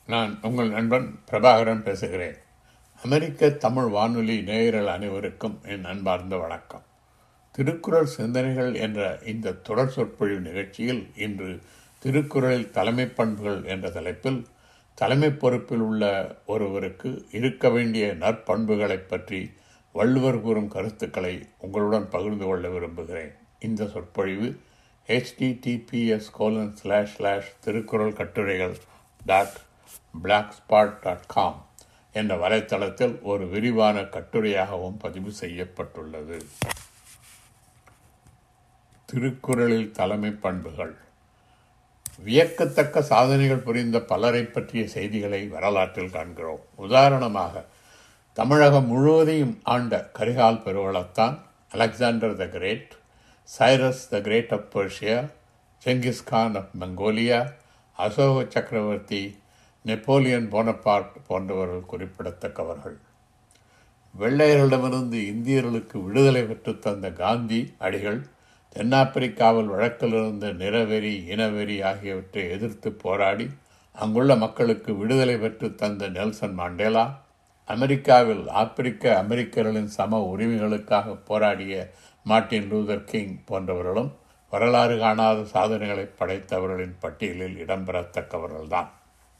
நான் உங்கள் நண்பன் பிரபாகரன் பேசுகிறேன் அமெரிக்க தமிழ் வானொலி நேயர்கள் அனைவருக்கும் என் அன்பார்ந்த வணக்கம் திருக்குறள் சிந்தனைகள் என்ற இந்த தொடர் சொற்பொழிவு நிகழ்ச்சியில் இன்று திருக்குறளில் தலைமை பண்புகள் என்ற தலைப்பில் தலைமை பொறுப்பில் உள்ள ஒருவருக்கு இருக்க வேண்டிய நற்பண்புகளைப் பற்றி வள்ளுவர் கூறும் கருத்துக்களை உங்களுடன் பகிர்ந்து கொள்ள விரும்புகிறேன் இந்த சொற்பொழிவு HTTPS colon slash slash Thirukkural கட்டுரைகள் dot blog spot dot com என்ற வலைத்தளத்தில் ஒரு விரிவான கட்டுரையாகவும் பதிவு செய்யப்பட்டுள்ளது திருக்குறளில் தலைமை பண்புகள் வியக்கத்தக்க சாதனைகள் புரிந்த பலரை பற்றிய செய்திகளை வரலாற்றில் காண்கிறோம் உதாரணமாக தமிழகம் முழுவதையும் ஆண்ட Karikal Peruvalathan Alexander the great Cyrus the great of Persia Genghis Khan of Mongolia Ashoka சக்கரவர்த்தி நெப்போலியன் போனபார்ட் போன்றவர்கள் குறிப்பிடத்தக்கவர்கள் வெள்ளையர்களிடமிருந்து இந்தியர்களுக்கு விடுதலை பெற்று தந்த காந்தி அடிகள் தென்னாப்பிரிக்காவில் வழக்கில் இருந்த நிறவெறி இனவெறி ஆகியவற்றை எதிர்த்து போராடி அங்குள்ள மக்களுக்கு விடுதலை பெற்று தந்த நெல்சன் மாண்டேலா அமெரிக்காவில் ஆப்பிரிக்க அமெரிக்கர்களின் சம உரிமைகளுக்காக போராடிய மார்ட்டின் லூதர் கிங் போன்றவர்களும் வரலாறு காணாத சாதனைகளை படைத்தவர்களின் பட்டியலில் இடம்பெறத்தக்கவர்கள்தான்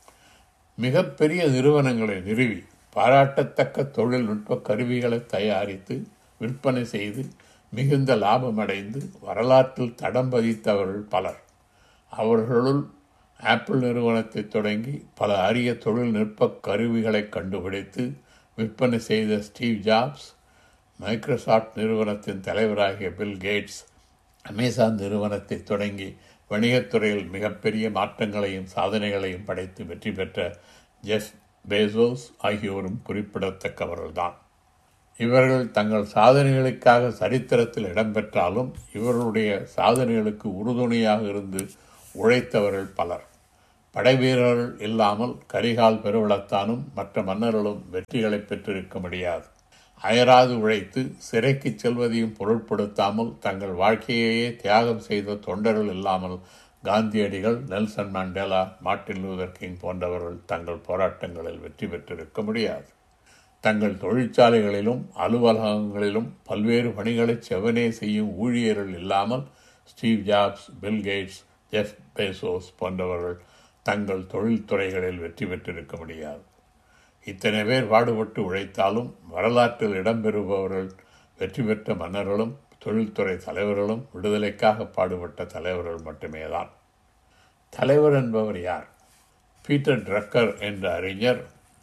மிகப்பெரிய நிறுவனங்களை நிறுவி பாராட்டத்தக்க தொழில்நுட்ப கருவிகளை தயாரித்து விற்பனை செய்து மிகுந்த லாபமடைந்து வரலாற்றில் தடம் பதித்தவர்கள் பலர் அவர்களுள் ஆப்பிள் நிறுவனத்தை தொடங்கி பல அரிய தொழில்நுட்ப கருவிகளை கண்டுபிடித்து விற்பனை செய்த ஸ்டீவ் ஜாப்ஸ் மைக்ரோசாஃப்ட் நிறுவனத்தின் தலைவராகிய பில் கேட்ஸ் அமேசான் நிறுவனத்தை தொடங்கி வணிகத்துறையில் மிகப்பெரிய மாற்றங்களையும் சாதனைகளையும் படைத்து வெற்றி பெற்ற ஜெஃப் பேசோஸ் ஆகியோரும் குறிப்பிடத்தக்கவர்கள்தான் இவர்கள் தங்கள் சாதனைகளுக்காக சரித்திரத்தில் இடம்பெற்றாலும் இவர்களுடைய சாதனைகளுக்கு உறுதுணையாக இருந்து உழைத்தவர்கள் பலர் படைவீரர்கள் இல்லாமல் கரிகால் பெருவளத்தானும் மற்ற மன்னர்களும் வெற்றிகளை பெற்றிருக்க முடியாது அயராது உழைத்து சிறைக்கு செல்வதையும் பொருட்படுத்தாமல் தங்கள் வாழ்க்கையையே தியாகம் செய்த தொண்டர்கள் இல்லாமல் காந்தியடிகள் Nelson Mandela Martin Luther King போன்றவர்கள் தங்கள் போராட்டங்களில் வெற்றி பெற்றிருக்க முடியாது தங்கள் தொழிற்சாலைகளிலும் அலுவலகங்களிலும் பல்வேறு பணிகளை செவனே செய்யும் ஊழியர்கள் இல்லாமல் Steve Jobs Bill Gates Jeff Bezos போன்றவர்கள் தங்கள் தொழில்துறைகளில் வெற்றி பெற்றிருக்க முடியாது இத்தனை பேர் பாடுபட்டு உழைத்தாலும் வரலாற்றில் இடம்பெறுபவர்கள் வெற்றி பெற்ற மன்னர்களும் தொழில்துறை தலைவர்களும் விடுதலைக்காக பாடுபட்ட தலைவர்கள் மட்டுமே தான் தலைவர் என்பவர் யார் பீட்டர் ட்ரக்கர் என்ற அறிஞர்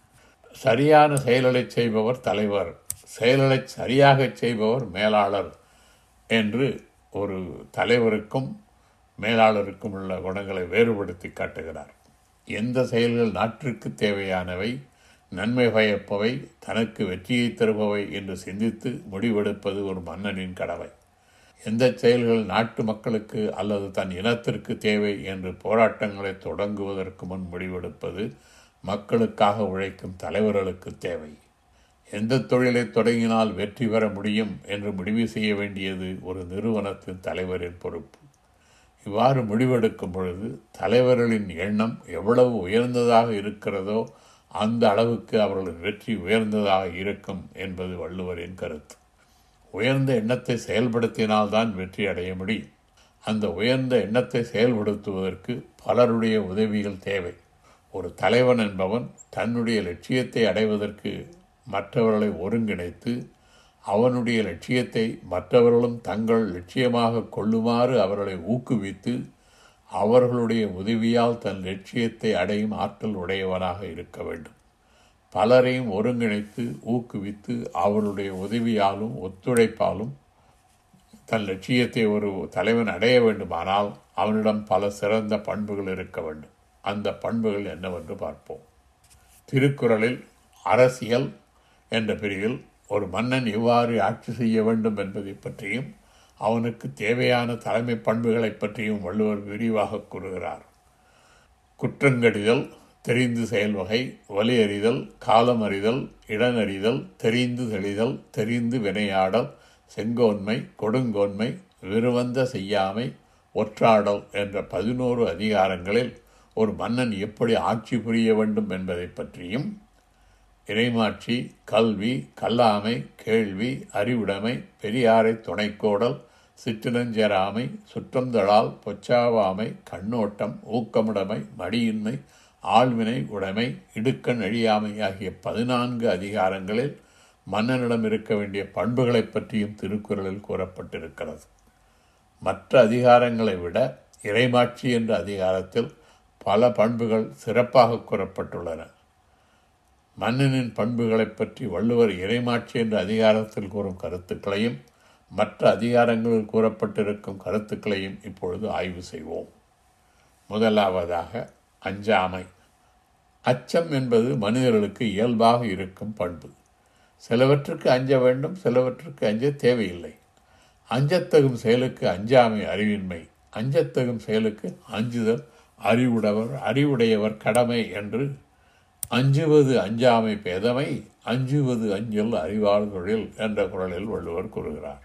சரியான செயல்களை செய்பவர் தலைவர் செயல்களை சரியாக செய்பவர் மேலாளர் என்று ஒரு தலைவருக்கும் மேலாளருக்கும் உள்ள குணங்களை வேறுபடுத்தி காட்டுகிறார் எந்த செயல்கள் நாட்டிற்கு தேவையானவை நன்மை பயப்பவை தனக்கு வெற்றியை தருபவை என்று சிந்தித்து முடிவெடுப்பது ஒரு மன்னனின் கடமை எந்த செயல்கள் நாட்டு மக்களுக்கு அல்லது தன் இனத்திற்கு தேவை என்று போராட்டங்களை தொடங்குவதற்கு முன் முடிவெடுப்பது மக்களுக்காக உழைக்கும் தலைவர்களுக்கு தேவை எந்த தொழிலை தொடங்கினால் வெற்றி பெற முடியும் என்று முடிவு செய்ய வேண்டியது ஒரு நிறுவனத்தின் தலைவரின் பொறுப்பு இவ்வாறு முடிவெடுக்கும் பொழுது தலைவர்களின் எண்ணம் எவ்வளவு உயர்ந்ததாக இருக்கிறதோ அந்த அளவுக்கு அவர்களின் வெற்றி உயர்ந்ததாக இருக்கும் என்பது வள்ளுவரின் கருத்து உயர்ந்த எண்ணத்தை செயல்படுத்தினால்தான் வெற்றி அடைய முடியும் அந்த உயர்ந்த எண்ணத்தை செயல்படுத்துவதற்கு பலருடைய உதவிகள் தேவை ஒரு தலைவன் என்பவன் தன்னுடைய லட்சியத்தை அடைவதற்கு மற்றவர்களை ஒருங்கிணைத்து அவனுடைய லட்சியத்தை மற்றவர்களும் தங்கள் லட்சியமாக கொள்ளுமாறு அவர்களை ஊக்குவித்து அவர்களுடைய உதவியால் தன் லட்சியத்தை அடையும் ஆற்றல் உடையவனாக இருக்க வேண்டும் பலரையும் ஒருங்கிணைத்து ஊக்குவித்து அவருடைய உதவியாலும் ஒத்துழைப்பாலும் தன் லட்சியத்தை ஒரு தலைவன் அடைய வேண்டுமானால் அவனிடம் பல சிறந்த பண்புகள் இருக்க வேண்டும் அந்த பண்புகள் என்னவென்று பார்ப்போம் திருக்குறளில் அரசியல் என்ற பிரிவில் ஒரு மன்னன் எவ்வாறு ஆட்சி செய்ய வேண்டும் என்பதை பற்றியும் அவனுக்கு தேவையான தலைமை பண்புகளை பற்றியும் வள்ளுவர் விரிவாக கூறுகிறார் குற்றங்கடிதல் தெரிந்து செயல்வகை வலியறிதல் காலம் அறிதல் இடனறிதல் தெரிந்து தெளிதல் தெரிந்து வினையாடல் செங்கோன்மை கொடுங்கோன்மை விருவந்த செய்யாமை ஒற்றாடல் என்ற பதினோரு அதிகாரங்களில் ஒரு மன்னன் எப்படி ஆட்சி புரிய வேண்டும் என்பதை பற்றியும் இறைமாட்சி கல்வி கல்லாமை கேள்வி அறிவுடைமை பெரியாரை துணைக்கோடல் சிற்றினஞ்சேராமை சுற்றந்தழால் பொச்சாவாமை கண்ணோட்டம் ஊக்கமுடைமை மடியின்மை ஆழ்வினை உடைமை இடுக்கண் அழியாமை ஆகிய பதினான்கு அதிகாரங்களில் மன்னனிடம் இருக்க வேண்டிய பண்புகளைப் பற்றியும் திருக்குறளில் கூறப்பட்டிருக்கிறது மற்ற அதிகாரங்களை விட இறைமாட்சி என்ற அதிகாரத்தில் பல பண்புகள் சிறப்பாக கூறப்பட்டுள்ளன மன்னனின் பண்புகளைப் பற்றி வள்ளுவர் இறைமாட்சி என்ற அதிகாரத்தில் கூறும் கருத்துக்களையும் மற்ற அதிகாரங்களில் கூறப்பட்டிருக்கும் கருத்துக்களையும் இப்பொழுது ஆய்வு செய்வோம் முதலாவதாக அஞ்சாமை அச்சம் என்பது மனிதர்களுக்கு இயல்பாக இருக்கும் பண்பு சிலவற்றுக்கு அஞ்ச வேண்டும் சிலவற்றுக்கு அஞ்ச தேவையில்லை அஞ்சத்தகும் செயலுக்கு அஞ்சாமை அறிவின்மை அஞ்சத்தகும் செயலுக்கு அஞ்சுதல் அறிவுடையவர் அறிவுடையவர் கடமை என்று அஞ்சுவது அஞ்சாமை பேதமை அஞ்சுவது அஞ்சல் அறிவாள் தொழில் என்ற குரலில் வள்ளுவர் கூறுகிறார்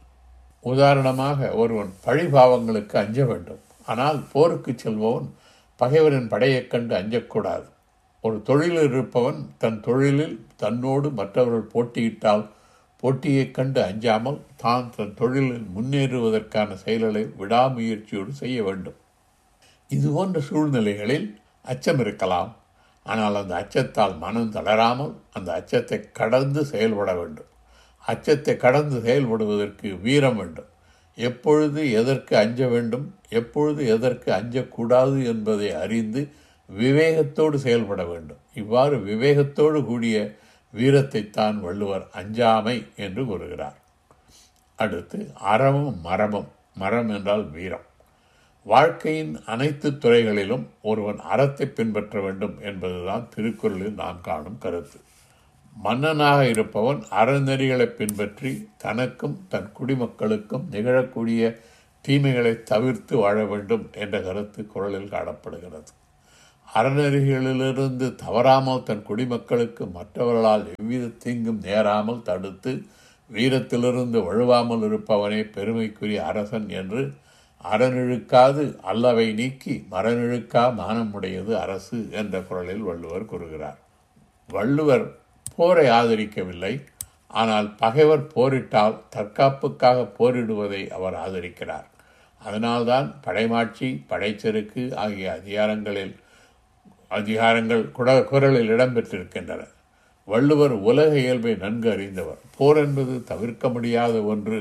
உதாரணமாக ஒருவன் பழிபாவங்களுக்கு அஞ்ச வேண்டும் ஆனால் போருக்கு செல்பவன் பகைவரின் படையைக் கண்டு அஞ்சக்கூடாது ஒரு தொழிலில் இருப்பவன் தன் தொழிலில் தன்னோடு மற்றவர்கள் போட்டியிட்டால் போட்டியைக் கண்டு அஞ்சாமல் தான் தன் தொழிலில் முன்னேறுவதற்கான செயல்களை விடாமுயற்சியோடு செய்ய வேண்டும் இது போன்ற சூழ்நிலைகளில் அச்சம் இருக்கலாம் ஆனால் அந்த அச்சத்தால் மனம் தளராமல் அந்த அச்சத்தை கடந்து செயல்பட வேண்டும் அச்சத்தை கடந்து செயல்படுவதற்கு வீரம் வேண்டும் எப்பொழுது எதற்கு அஞ்ச வேண்டும் எப்பொழுது எதற்கு அஞ்சக்கூடாது என்பதை அறிந்து விவேகத்தோடு செயல்பட வேண்டும் இவ்வாறு விவேகத்தோடு கூடிய வீரத்தைத்தான் வள்ளுவர் அஞ்சாமை என்று கூறுகிறார் அடுத்து அறமும் மரமும் மரம் என்றால் வீரம் வாழ்க்கையின் அனைத்து துறைகளிலும் ஒருவன் அறத்தை பின்பற்ற வேண்டும் என்பதுதான் திருக்குறளில் நாம் காணும் கருத்து மன்னனாக இருப்பவன் அறநெறிகளை பின்பற்றி தனக்கும் தன் குடிமக்களுக்கும் நிகழக்கூடிய தீமைகளை தவிர்த்து வாழ வேண்டும் என்ற கருத்து குரலில் காணப்படுகிறது அறநெறிகளிலிருந்து தவறாமல் தன் குடிமக்களுக்கு மற்றவர்களால் எவ்வித தீங்கும் நேராமல் தடுத்து வீரத்திலிருந்து வழுவாமல் இருப்பவனே பெருமைக்குரிய அரசன் என்று அறநிழுக்காது அல்லவை நீக்கி மரநிழுக்கா மானமுடையது அரசு என்ற குரலில் வள்ளுவர் கூறுகிறார் வள்ளுவர் போரை ஆதரிக்கவில்லை ஆனால் பகைவர் போரிட்டால் தற்காப்புக்காக போரிடுவதை அவர் ஆதரிக்கிறார் அதனால்தான் படைமாட்சி படைச்செருக்கு ஆகிய அதிகாரங்களில் அதிகாரங்கள் குட குரலில் இடம்பெற்றிருக்கின்றன வள்ளுவர் உலக இயல்பை நன்கு அறிந்தவர் போர் என்பது தவிர்க்க முடியாத ஒன்று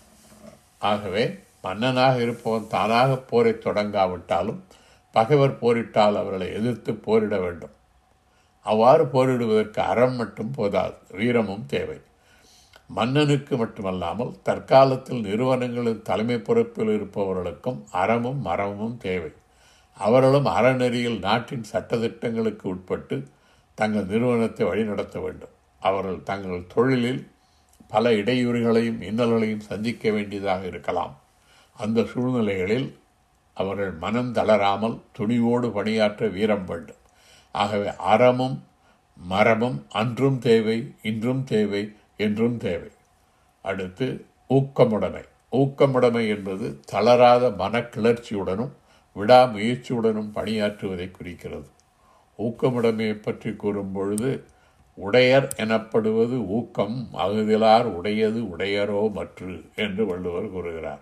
ஆகவே மன்னனாக இருப்பவன் தானாக போரை தொடங்காவிட்டாலும் பகைவர் போரிட்டால் அவர்களை எதிர்த்து போரிட வேண்டும் அவ்வாறு போரிடுவதற்கு அறம் மட்டும் போதாது வீரமும் தேவை மன்னனுக்கு மட்டுமல்லாமல் தற்காலத்தில் நிறுவனங்களின் தலைமை பொறுப்பில் இருப்பவர்களுக்கும் அறமும் மரமும் தேவை அவர்களும் அறநெறியில் நாட்டின் சட்டத்திட்டங்களுக்கு உட்பட்டு தங்கள் நிறுவனத்தை வழிநடத்த வேண்டும் அவர்கள் தங்கள் தொழிலில் பல இடையூறுகளையும் இன்னல்களையும் சந்திக்க வேண்டியதாக இருக்கலாம் அந்த சூழ்நிலைகளில் அவர்கள் மனம் தளராமல் துணிவோடு பணியாற்ற வீரம் வேண்டும் ஆகவே அறமும் மரமும் அன்றும் தேவை இன்றும் தேவை என்றும் தேவை அடுத்து ஊக்கமுடைமை ஊக்கமுடைமை என்பது தளராத மனக்கிளர்ச்சியுடனும் விடாமுயற்சியுடனும் பணியாற்றுவதை குறிக்கிறது ஊக்கமுடைமையை பற்றி கூறும் பொழுது உடையர் எனப்படுவது ஊக்கம் அகுதிலார் உடையது உடையரோ மற்று என்று வள்ளுவர் கூறுகிறார்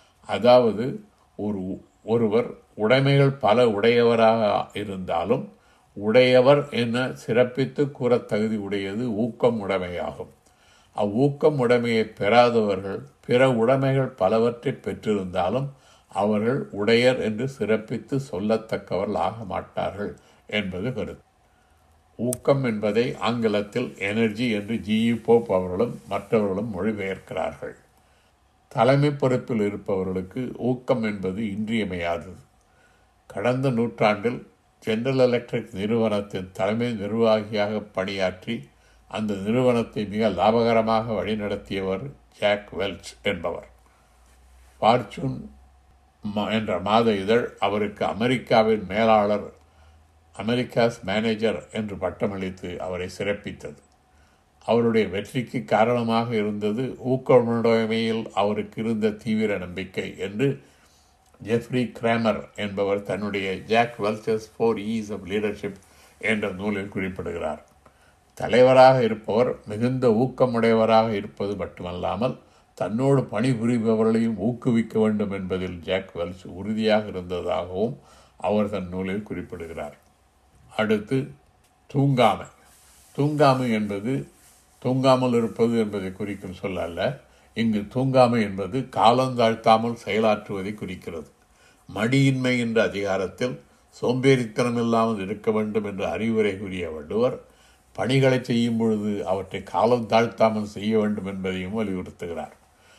அதாவது ஒரு ஒருவர் உடைமைகள் பல உடையவராக இருந்தாலும் உடையவர் என சிறப்பித்து கூற தகுதி உடையது ஊக்கம் உடைமையாகும் அவ்வூக்கம் உடைமையை பெறாதவர்கள் பிற உடைமைகள் பலவற்றை பெற்றிருந்தாலும் அவர்கள் உடையர் என்று சிறப்பித்து சொல்லத்தக்கவர்கள் ஆக மாட்டார்கள் என்பது கருத்து ஊக்கம் என்பதை ஆங்கிலத்தில் எனர்ஜி என்று ஜிஇ போப் அவர்களும் மற்றவர்களும் மொழிபெயர்க்கிறார்கள் தலைமை பொறுப்பில் இருப்பவர்களுக்கு ஊக்கம் என்பது இன்றியமையாதது கடந்த நூற்றாண்டில் ஜெனரல் எலக்ட்ரிக் நிறுவனத்தின் தலைமை நிர்வாகியாக பணியாற்றி அந்த நிறுவனத்தை மிக லாபகரமாக வழிநடத்தியவர் ஜாக் வெல்ச் என்பவர் ஃபார்ச்சூன் என்ற மாத இதழ் அவருக்கு அமெரிக்காவின் மேலாளர் அமெரிக்காஸ் மேனேஜர் என்று பட்டமளித்து அவரை சிறப்பித்தது அவருடைய வெற்றிக்கு காரணமாக இருந்தது ஊக்கமுடைமையில் அவருக்கு இருந்த தீவிர நம்பிக்கை என்று ஜெஃப்ரி கிராமர் என்பவர் தன்னுடைய Jack Welch's four E's of leadership என்ற நூலில் குறிப்பிடுகிறார் தலைவராக இருப்பவர் மிகுந்த ஊக்கமுடையவராக இருப்பது மட்டுமல்லாமல் தன்னோடு பணிபுரிபவர்களையும் ஊக்குவிக்க வேண்டும் என்பதில் ஜாக் வெல்ச் உறுதியாக இருந்ததாகவும் அவர் தன் நூலில் குறிப்பிடுகிறார் அடுத்து தூங்காமை தூங்காமை என்பது தூங்காமல் இருப்பது என்பதை குறிக்கும் சொல் அல்ல இங்கு தூங்காமை என்பது காலந்தாழ்த்தாமல் செயலாற்றுவதை குறிக்கிறது மடியின்மை என்ற அதிகாரத்தில் சோம்பேறித்தனம் இல்லாமல் இருக்க வேண்டும் என்ற அறிவுரை கூறிய வள்ளுவர் பணிகளை செய்யும் பொழுது அவற்றை காலம் தாழ்த்தாமல் செய்ய வேண்டும் என்பதையும் வலியுறுத்துகிறார்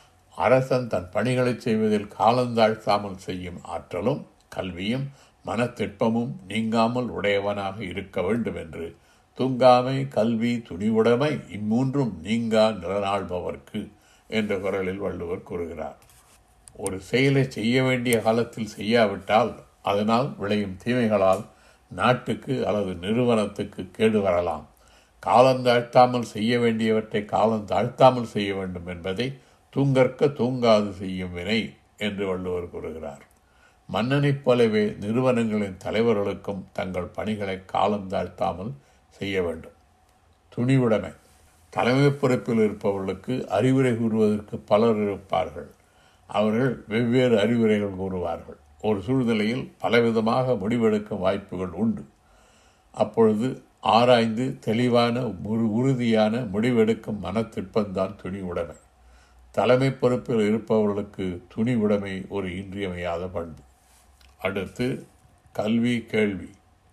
அரசன் தன் பணிகளை செய்வதில் காலந்தாழ்த்தாமல் செய்யும் ஆற்றலும் கல்வியும் மனத்திற்பமும் நீங்காமல் உடையவனாக இருக்க வேண்டும் என்று தூங்காமை கல்வி துணிவுடைமை இம்மூன்றும் நீங்கா நிலநாள்பவர்க்கு என்ற குரலில் வள்ளுவர் கூறுகிறார் ஒரு செயலை செய்ய வேண்டிய காலத்தில் செய்யாவிட்டால் அதனால் விளையும் தீமைகளால் நாட்டுக்கு அல்லது நிறுவனத்துக்கு கேடு வரலாம் காலம் தாழ்த்தாமல் செய்ய வேண்டியவற்றை காலம் தாழ்த்தாமல் செய்ய வேண்டும் என்பதை தூங்கற்க தூங்காது செய்யும் வினை என்று வள்ளுவர் கூறுகிறார் மன்னனைப் போலவே நிறுவனங்களின் தலைவர்களுக்கும் தங்கள் பணிகளை காலம் தாழ்த்தாமல் செய்ய வேண்டும் துணிவுடைமை தலைமை பொறுப்பில் இருப்பவர்களுக்கு அறிவுரை கூறுவதற்கு பலர் இருப்பார்கள் அவர்கள் வெவ்வேறு அறிவுரைகள் கூறுவார்கள் ஒரு சூழ்நிலையில் பலவிதமாக முடிவெடுக்கும் வாய்ப்புகள் உண்டு அப்பொழுது ஆராய்ந்து தெளிவான ஒரு உறுதியான முடிவெடுக்கும் மனத்திற்பந்தான் துணிவுடைமை தலைமை பொறுப்பில் இருப்பவர்களுக்கு துணிவுடைமை ஒரு இன்றியமையாத பண்பு அடுத்து கல்வி கேள்வி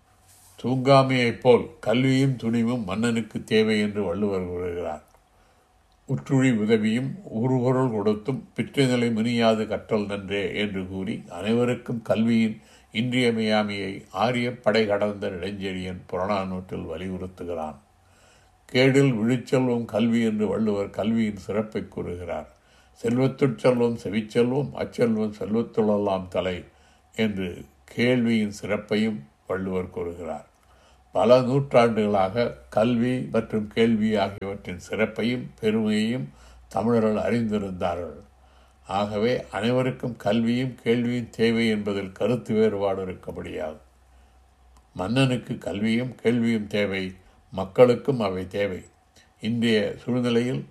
தூங்காமையைப் போல் கல்வியும் துணிவும் மன்னனுக்கு தேவை என்று வள்ளுவர் கூறுகிறார் உற்றுழி உதவியும் உருபொருள் கொடுத்தும் பிற்றுநிலை முனியாது கற்றல் நன்றே என்று கூறி அனைவருக்கும் கல்வியின் இன்றியமையாமையை ஆரிய படை கடந்த இளைஞரியன் புறநானூற்றில் வலியுறுத்துகிறான் கேடில் விழிச்செல்வம் கல்வி என்று வள்ளுவர் கல்வியின் சிறப்பை கூறுகிறார் செல்வத்துட் செல்வம் செவிச்செல்வம் அச்செல்வம் செல்வத்துள்ளெல்லாம் தலை என்று கேள்வியின் சிறப்பையும் வள்ளுவர் கூறுகிறார் பல நூற்றாண்டுகளாக கல்வி மற்றும் கேள்வி ஆகியவற்றின் சிறப்பையும் பெருமையையும் தமிழர்கள் அறிந்திருந்தார்கள் ஆகவே அனைவருக்கும் கல்வியும் கேள்வியும் தேவை என்பதில் கருத்து வேறுபாடு இருக்க முடியாது மன்னனுக்கு கல்வியும் கேள்வியும் தேவை மக்களுக்கும் அவை தேவை இன்றைய சூழ்நிலையில்